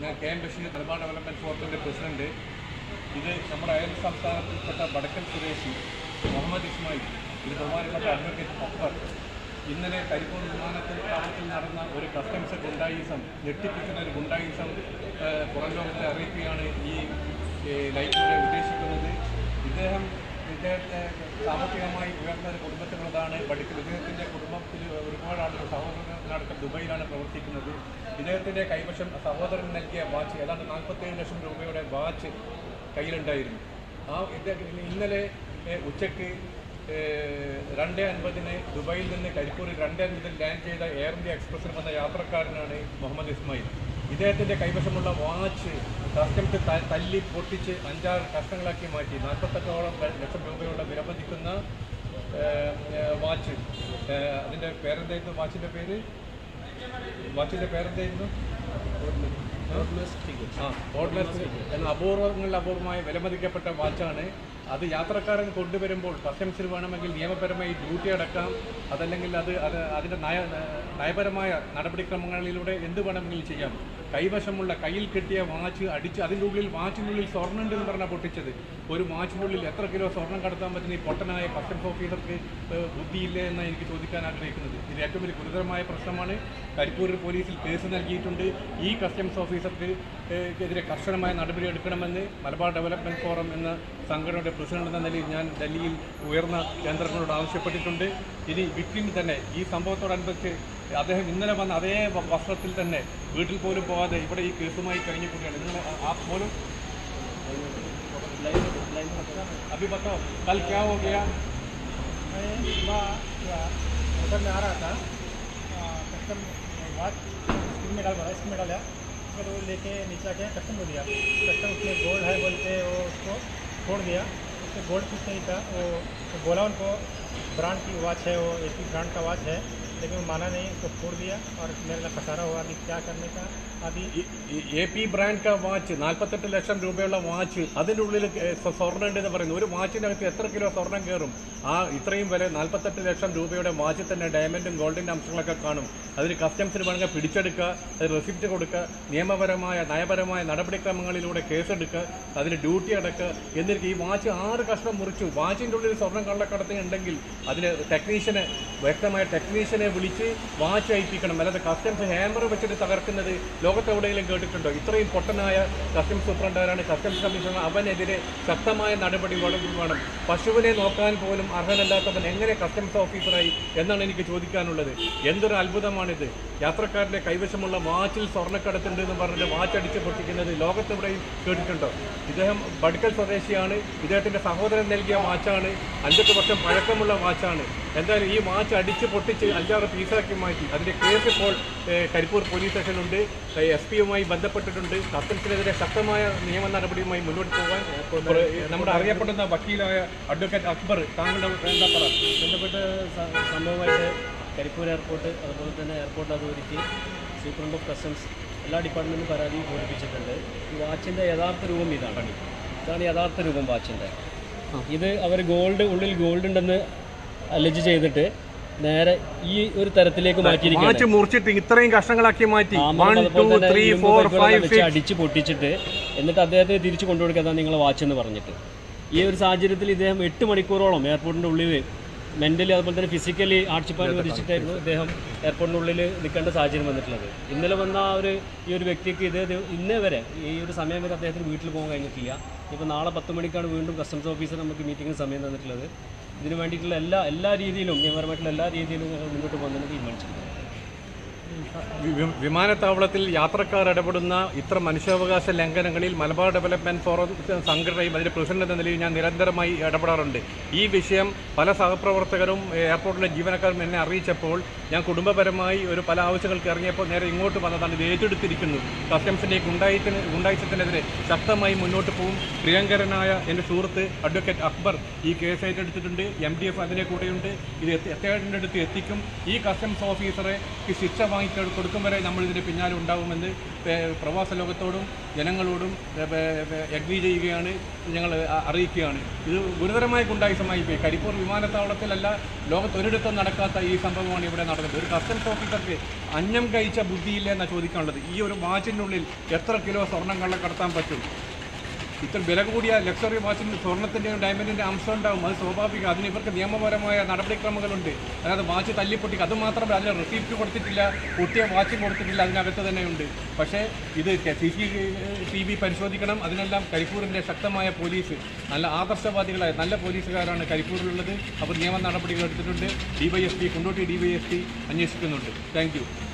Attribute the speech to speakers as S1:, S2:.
S1: ഞാൻ K M Basheer Malabar development ഫോറത്തിൻ്റെ president ഇത് നമ്മുടെ അയൽ സംസ്ഥാനത്തിൽപ്പെട്ട വടക്കൻ സ്വദേശി മുഹമ്മദ് ഇസ്മായിൽ ഇത് ബഹുമാനപ്പെട്ട അഡ്വക്കേറ്റ് അക്ബർ ഇന്നലെ കരിപ്പൂർ വിമാനത്തിൽ താമസത്തിൽ നടന്ന ഒരു കസ്റ്റംസ് ഗുണ്ടായിസം ഞെട്ടിപ്പിക്കുന്ന ഒരു ഗുണ്ടായിസം ഏഹ്, പുറം ലോകത്തെ അറിയിക്കുകയാണ് ഈ ഏഹ്, ലൈഫിലൂടെ ഉദ്ദേശിക്കുന്നത് ഇദ്ദേഹം ഇദ്ദേഹത്തെ സാമ്പത്തികമായി ഉയർന്ന ഒരു കുടുംബത്തിലുള്ളതാണ് പഠിക്കൽ ഇദ്ദേഹത്തിൻ്റെ കുടുംബത്തിൽ ഒരുപാട് ആളുകൾ സഹോദരനടക്കം ദുബൈയിലാണ് പ്രവർത്തിക്കുന്നത് ഇദ്ദേഹത്തിൻ്റെ കൈവശം സഹോദരൻ നൽകിയ വാച്ച് ഏതാണ്ട് നാൽപ്പത്തേഴ് ലക്ഷം രൂപയുടെ വാച്ച് കയ്യിലുണ്ടായിരുന്നു ആ ഇദ്ദേഹം ഇന്നലെ ഏഹ്, ഉച്ചയ്ക്ക് ഏഹ്, രണ്ട് അൻപതിന് ദുബായിൽ നിന്ന് കരിപ്പൂരിൽ രണ്ട് അൻപതിൽ ലാൻഡ് ചെയ്ത എയർ ഇന്ത്യ എക്സ്പ്രസ്സിൽ വന്ന യാത്രക്കാരനാണ് മുഹമ്മദ് ഇസ്മായിൽ ഇദ്ദേഹത്തിൻ്റെ കൈവശമുള്ള വാച്ച് കസ്റ്റംസ് ത- തല്ലി പൊട്ടിച്ച് അഞ്ചാറ് കഷ്ണങ്ങളാക്കി മാറ്റി നാൽപ്പത്തെട്ടോളം ല- ലക്ഷം രൂപയുള്ള വിലമതിക്കുന്ന ഏഹ്, ഏഹ്, വാച്ച് ഏഹ്, അതിൻ്റെ പേരെന്തായിരുന്നു വാച്ചിൻ്റെ പേര് വാച്ചിൻ്റെ പേരെന്തായിരുന്നു ആ ഓർഡിനൻസ് എന്ന അപൂർവങ്ങളിൽ അപൂർവമായ വിലമതിക്കപ്പെട്ട വാച്ചാണ് അത് യാത്രക്കാരൻ കൊണ്ടുവരുമ്പോൾ കസ്റ്റംസിൽ വേണമെങ്കിൽ നിയമപരമായി ഡ്യൂട്ടി അടക്കാം അതല്ലെങ്കിൽ അത് അത് അതിൻ്റെ നയ നയപരമായ നടപടിക്രമങ്ങളിലൂടെ എന്ത് വേണമെങ്കിലും ചെയ്യാം കൈവശമുള്ള കയ്യിൽ കിട്ടിയ വാച്ച് അടിച്ച് അതിൻ്റെ ഉള്ളിൽ വാച്ചിനുള്ളിൽ സ്വർണ്ണം ഉണ്ടെന്ന് പറഞ്ഞാൽ പൊട്ടിച്ചത് ഒരു വാച്ചിനുള്ളിൽ എത്ര കിലോ സ്വർണ്ണം കടത്താൻ പറ്റുന്ന ഈ പൊട്ടനായ കസ്റ്റംസ് ഓഫീസർക്ക് ഏഹ്, ബുദ്ധിയില്ലേ എന്നാണ് എനിക്ക് ചോദിക്കാൻ ആഗ്രഹിക്കുന്നത് ഇത് ഏറ്റവും വലിയ ഗുരുതരമായ പ്രശ്നമാണ് കരിപ്പൂരിൽ പോലീസിൽ കേസ് നൽകിയിട്ടുണ്ട് ഈ കസ്റ്റംസ് ഓഫീസർക്ക് ഏഹ്, എതിരെ കർശനമായ നടപടി എടുക്കണമെന്ന് മലബാർ ഡെവലപ്മെൻറ്റ് ഫോറം എന്ന സംഘടനയുടെ പ്രസിഡന്റ് എന്ന നിലയിൽ ഞാൻ ഡൽഹിയിൽ ഉയർന്ന കേന്ദ്രങ്ങളോട് ആവശ്യപ്പെട്ടിട്ടുണ്ട് ഇനി വിക്ടിം തന്നെ ഈ സംഭവത്തോടനുബന്ധിച്ച് അദ്ദേഹം ഇന്നലെ വന്ന അതേ വ- വസ്ത്രത്തിൽ തന്നെ വീട്ടിൽ പോലും പോകാതെ ഇവിടെ ഈ കേസുമായി കഴിഞ്ഞു കൂടിയാണ് ഇന്നലെ ആ- ആ പോലും अभी बताओ कल क्या हो गया
S2: मैं सुबह होटल में आ रहा था कस्टम वाच स्क्रीन में डाल रहा स्क्रीन में डाला फिर वो लेके नीचे आके कस्टम को दिया कस्टम उसमें गोल्ड है बोल के वो उसको छोड़ दिया उसमें गोल्ड कुछ नहीं था वो तो बोला उनको ब्रांड की वॉच है वो ए ब्रांड का वॉच है लेकिन वो माना नहीं उसको छोड़ दिया और मेरे लिए खसारा हुआ अभी क्या करने का अभी
S1: എ പി ബ്രാൻഡ് കാ വാച്ച് നാൽപ്പത്തെട്ട് ലക്ഷം രൂപയുള്ള വാച്ച് അതിൻ്റെ ഉള്ളിൽ ഏഹ്, സ്വ- സ്വർണ്ണം ഉണ്ട് എന്ന് പറയുന്നു ഒരു വാച്ചിനകത്ത് എത്ര കിലോ സ്വർണ്ണം കയറും ആ ഇത്രയും വില നാൽപ്പത്തെട്ട് ലക്ഷം രൂപയുടെ വാച്ചിൽ തന്നെ ഡയമണ്ടും ഗോൾഡിൻ്റെ അംശങ്ങളൊക്കെ കാണും അതിന് കസ്റ്റംസിന് വേണമെങ്കിൽ പിടിച്ചെടുക്കുക അത് റെസിപ്റ്റ് കൊടുക്കുക നിയമപരമായ നയപരമായ നടപടിക്രമങ്ങളിലൂടെ കേസെടുക്കുക അതിന് ഡ്യൂട്ടി അടക്കുക എന്നിട്ട് ഈ വാച്ച് ആറ് കഷ്ണം മുറിച്ചു വാച്ചിൻ്റെ ഉള്ളിൽ സ്വർണ്ണം കള്ളക്കടത്തി ഉണ്ടെങ്കിൽ അതിന് ടെക്നീഷ്യനെ വ്യക്തമായ ടെക്നീഷ്യനെ വിളിച്ച് വാച്ച് അയപ്പിക്കണം അല്ലാതെ കസ്റ്റംസ് ഹാമർ വെച്ചിട്ട് തകർക്കുന്നത് ലോകത്തെവിടെയെങ്കിലും കേട്ടിട്ടുണ്ടോ ഇത്രയും പൊട്ടനായ കസ്റ്റംസ് സൂപ്രണ്ടാരാണ് കസ്റ്റംസ് കമ്മീഷണർ അവനെതിരെ ശക്തമായ നടപടി വേണം വേണം പശുവിനെ നോക്കാൻ പോലും അർഹനല്ലാത്തവൻ എങ്ങനെ കസ്റ്റംസ് ഓഫീസറായി എന്നാണ് എനിക്ക് ചോദിക്കാനുള്ളത് എന്തൊരു അത്ഭുതമാണിത് യാത്രക്കാരുടെ കൈവശമുള്ള വാച്ചിൽ സ്വർണ്ണക്കടത്തുണ്ട് എന്ന് പറഞ്ഞിട്ട് വാച്ച് അടിച്ച് പൊട്ടിക്കുന്നത് ലോകത്തെവിടെയും കേട്ടിട്ടുണ്ടോ ഇദ്ദേഹം ബഡ്ക്കൽ സ്വദേശിയാണ് ഇദ്ദേഹത്തിൻ്റെ സഹോദരൻ നൽകിയ വാച്ചാണ് അഞ്ചെട്ട് വർഷം പഴക്കമുള്ള വാച്ചാണ് എന്തായാലും ഈ വാച്ച് അടിച്ച് പൊട്ടിച്ച് അഞ്ചാറ് പീസാക്കി മാറ്റി അതിൻ്റെ കേസ് ഇപ്പോൾ ഏഹ്, കരിപ്പൂർ പോലീസ് സ്റ്റേഷനിലുണ്ട് എസ് പിയുമായി ബന്ധപ്പെട്ടിട്ടുണ്ട് കസ്റ്റംസിനെതിരെ ശക്തമായ നിയമ നടപടിയുമായി മുന്നോട്ട് പോകാൻ പ്ര- നമ്മുടെ അറിയപ്പെടുന്ന വക്കീലായ അഡ്വക്കേറ്റ് അക്ബർ താങ്കളുടെ എന്താ പറ
S3: ബന്ധപ്പെട്ട സ- സംഭവമായിട്ട് കരിപ്പൂർ എയർപോർട്ട് അതുപോലെ തന്നെ airport authority superintendent of customs എല്ലാ ഡിപ്പാർട്ട്മെൻറ്റും പരാതി ബോധിപ്പിച്ചിട്ടുണ്ട് ഈ വാച്ചിൻ്റെ യഥാർത്ഥ രൂപം ഇതാണ് ഇതാണ് യഥാർത്ഥ രൂപം വാച്ചിൻ്റെ ഇത് അവർ ഗോൾഡ് ഉള്ളിൽ ഗോൾഡ് ഉണ്ടെന്ന് അലജ് ചെയ്തിട്ട് നേരെ ഈ ഒരു തരത്തിലേക്ക് മാറ്റിയിരിക്കുകയാണ്
S1: വാച്ച് മുറിച്ചിട്ട് ഇത്രയും കഷ്ണങ്ങളാക്കി മാറ്റി
S3: ആമറം
S1: വൺ
S3: അതുപോലെ
S1: ടു
S3: തന്നെ
S1: ത്രീ
S3: ഇരുമ്പ്
S1: ഫോർ
S3: പൈപ്പുകളെല്ലാം
S1: ഫൈവ്
S3: വെച്ച്
S1: സിക്സ്
S3: അടിച്ച് പൊട്ടിച്ചിട്ട് എന്നിട്ട് അദ്ദേഹത്തിന് തിരിച്ചു കൊണ്ടുകൊടുക്കുക നിങ്ങളെ വാച്ച് എന്ന് പറഞ്ഞിട്ട് ഈ ഒരു സാഹചര്യത്തിൽ ഇദ്ദേഹം എട്ട് മണിക്കൂറോളം എയർപോർട്ടിൻ്റെ ഉള്ളിൽ മെൻ്റലി അതുപോലെ തന്നെ ഫിസിക്കലി ആർച്ചിപ്പാൻ വധിച്ചിട്ടായിരുന്നു ഇദ്ദേഹം എയർപോർട്ടിൻ്റെ ഉള്ളിൽ നിൽക്കേണ്ട സാഹചര്യം വന്നിട്ടുള്ളത് ഇന്നലെ വന്ന ആ ഒരു ഈ ഒരു വ്യക്തിക്ക് ഇതേ ദിവ- ഇന്നേ വരെ ഈ ഒരു സമയം വരെ അദ്ദേഹത്തിന് വീട്ടിൽ പോകാൻ കഴിഞ്ഞിട്ടില്ല ഇപ്പോൾ നാളെ പത്ത് മണിക്കാണ് വീണ്ടും കസ്റ്റംസ് ഓഫീസർ നമുക്ക് മീറ്റിംഗിന് സമയം തന്നിട്ടുള്ളത് ഇതിന് വേണ്ടിയിട്ടുള്ള എല്ലാ എല്ലാ രീതിയിലും നിയമപരമായിട്ടുള്ള എല്ലാ രീതിയിലും ഞങ്ങൾ മുന്നോട്ട് പോകുന്നതിന് തീരുമാനിച്ചിട്ടുണ്ട്
S1: വി- വിമാനത്താവളത്തിൽ യാത്രക്കാർ ഇടപെടുന്ന ഇത്ര മനുഷ്യാവകാശ ലംഘനങ്ങളിൽ മലബാർ ഡെവലപ്മെന്റ് ഫോറം സംഘടനയും അതിന്റെ പ്രസിഡന്റ് എന്ന നിലയിൽ ഞാൻ നിരന്തരമായി ഇടപെടാറുണ്ട് ഈ വിഷയം പല സഹപ്രവർത്തകരും എയർപോർട്ടിലെ ജീവനക്കാരും എന്നെ അറിയിച്ചപ്പോൾ ഞാൻ കുടുംബപരമായി ഒരു പല ആവശ്യങ്ങൾക്ക് ഇറങ്ങിയപ്പോൾ നേരെ ഇങ്ങോട്ട് വന്നതാണ് ഇത് ഏറ്റെടുത്തിരിക്കുന്നു കസ്റ്റംസിന്റെ ഗുണ്ടായിത്തിന് ഗുണ്ടായിസത്തിനെതിരെ ശക്തമായി മുന്നോട്ട് പോകും പ്രിയങ്കരനായ എൻ്റെ സുഹൃത്ത് അഡ്വക്കേറ്റ് അക്ബർ ഈ കേസ് ഏറ്റെടുത്തിട്ടുണ്ട് എം ഡി എഫ് അതിൻ്റെ കൂടെയുണ്ട് ഇത് എത്തി- എത്തേണ്ട അടുത്ത് എത്തിക്കും ഈ കസ്റ്റംസ് ഓഫീസറെ ഈ ശിക്ഷ വാങ്ങി കൊടുക്കും വരെ നമ്മൾ ഇതിന് പിന്നാലെ ഉണ്ടാവുമെന്ന് ഏഹ്, പ്രവാസ ലോകത്തോടും ജനങ്ങളോടും അഗ്രി ചെയ്യുകയാണ് ഞങ്ങൾ അ- അറിയിക്കുകയാണ് ഇത് ഗുരുതരമായ ഗുണ്ടായുസമായി പോയി കരിപ്പൂർ വിമാനത്താവളത്തിലല്ല ലോകത്ത് ഒരിടത്തും നടക്കാത്ത ഈ സംഭവമാണ് ഇവിടെ നടന്നത് ഒരു കസ്റ്റംസ് ഓഫീസർക്ക് അന്നം കഴിച്ച ബുദ്ധിയില്ല എന്നാണ് ചോദിക്കാനുള്ളത് ഈ ഒരു വാച്ചിൻ്റെ ഉള്ളിൽ എത്ര കിലോ സ്വർണം കള്ള കടത്താൻ പറ്റും ഇത്ര വില കൂടിയ ലക്ഷറി വാച്ചിന് സ്വർണത്തിൻ്റെയും ഡയമണ്ടിൻ്റെ അംശം ഉണ്ടാവും അത് സ്വാഭാവികം അതിന് ഇവർക്ക് നിയമപരമായ നടപടിക്രമങ്ങളുണ്ട് അതായത് വാച്ച് തല്ലിപ്പൊട്ടിക്കുക അത് മാത്രമല്ല അതിന് റെസീപ്റ്റ് കൊടുത്തിട്ടില്ല പൊട്ടിയ വാച്ച് കൊടുത്തിട്ടില്ല അതിനകത്ത് തന്നെയുണ്ട് പക്ഷേ ഇത് സി സി ടി വി പരിശോധിക്കണം അതിനെല്ലാം കരിപ്പൂരിൻ്റെ ശക്തമായ പോലീസ് നല്ല ആദർശവാദികളായ നല്ല പോലീസുകാരാണ് കരിപ്പൂരിലുള്ളത് അവർ നിയമ നടപടികൾ എടുത്തിട്ടുണ്ട് ഡിവൈഎസ്പി കുണ്ടോട്ടി ഡിവൈഎസ്പി അന്വേഷിക്കുന്നുണ്ട് താങ്ക് യു